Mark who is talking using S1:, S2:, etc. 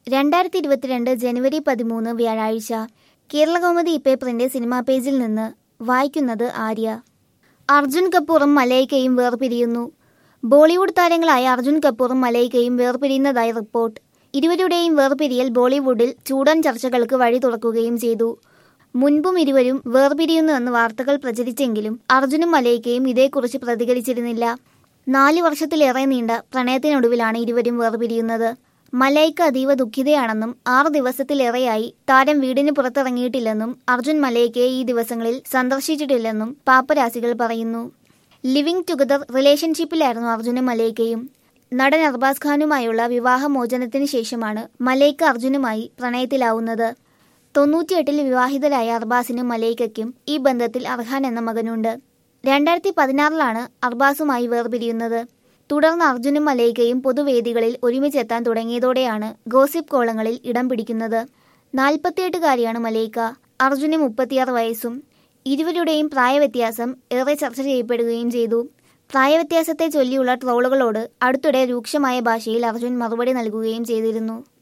S1: രണ്ടായിരത്തി ഇരുപത്തിരണ്ട് ജനുവരി പതിമൂന്ന് വ്യാഴാഴ്ച കേരളകൗമുദി പേപ്പറിന്റെ സിനിമാ പേജിൽ നിന്ന് വായിക്കുന്നത് ആര്യ അർജുൻ കപൂറും മലൈക്കയും വേർപിരിയുന്നു ബോളിവുഡ് താരങ്ങളായ അർജുൻ കപൂറും മലൈക്കയും വേർപിരിയുന്നതായി റിപ്പോർട്ട് ഇരുവരുടെയും വേർപിരിയൽ ബോളിവുഡിൽ ചൂടൻ ചർച്ചകൾക്ക് വഴി തുറക്കുകയും ചെയ്തു മുൻപും ഇരുവരും വേർപിരിയുന്നുവെന്ന് വാർത്തകൾ പ്രചരിച്ചെങ്കിലും അർജുനും മലൈക്കയും ഇതേക്കുറിച്ച് പ്രതികരിച്ചിരുന്നില്ല നാല് വർഷത്തിലേറെ നീണ്ട പ്രണയത്തിനൊടുവിലാണ് ഇരുവരും വേർപിരിയുന്നത് മലൈക്ക അതീവ ദുഃഖിതയാണെന്നും ആറ് ദിവസത്തിലേറെയായി താരം വീടിന് പുറത്തിറങ്ങിയിട്ടില്ലെന്നും അർജുൻ മലൈക്കയെ ഈ ദിവസങ്ങളിൽ സന്ദർശിച്ചിട്ടില്ലെന്നും പാപ്പരാസികൾ പറയുന്നു ലിവിംഗ് ടുഗദർ റിലേഷൻഷിപ്പിലായിരുന്നു അർജുനും മലൈക്കയും നടൻ അർബാസ് ഖാനുമായുള്ള വിവാഹമോചനത്തിന് ശേഷമാണ് മലൈക്ക അർജുനുമായി പ്രണയത്തിലാവുന്നത് തൊണ്ണൂറ്റിയെട്ടിൽ വിവാഹിതരായ അർബാസിനും മലൈക്കയ്ക്കും ഈ ബന്ധത്തിൽ അർഹാൻ എന്ന മകനുണ്ട് രണ്ടായിരത്തി പതിനാറിലാണ് അർബാസുമായി വേർപിരിയുന്നത് തുടർന്ന് അർജുനും മലൈക്കയും പൊതുവേദികളിൽ ഒരുമിച്ചെത്താൻ തുടങ്ങിയതോടെയാണ് ഗോസിപ്പ് കോളങ്ങളിൽ ഇടം പിടിക്കുന്നത് നാൽപ്പത്തിയെട്ടുകാരിയാണ് മലൈക്ക അർജുന് മുപ്പത്തിയാറ് വയസ്സും ഇരുവരുടെയും പ്രായവ്യത്യാസം ഏറെ ചർച്ച ചെയ്യപ്പെടുകയും ചെയ്തു പ്രായവ്യത്യാസത്തെ ചൊല്ലിയുള്ള ട്രോളുകളോട് അടുത്തിടെ രൂക്ഷമായ ഭാഷയിൽ അർജുൻ മറുപടി നൽകുകയും ചെയ്തിരുന്നു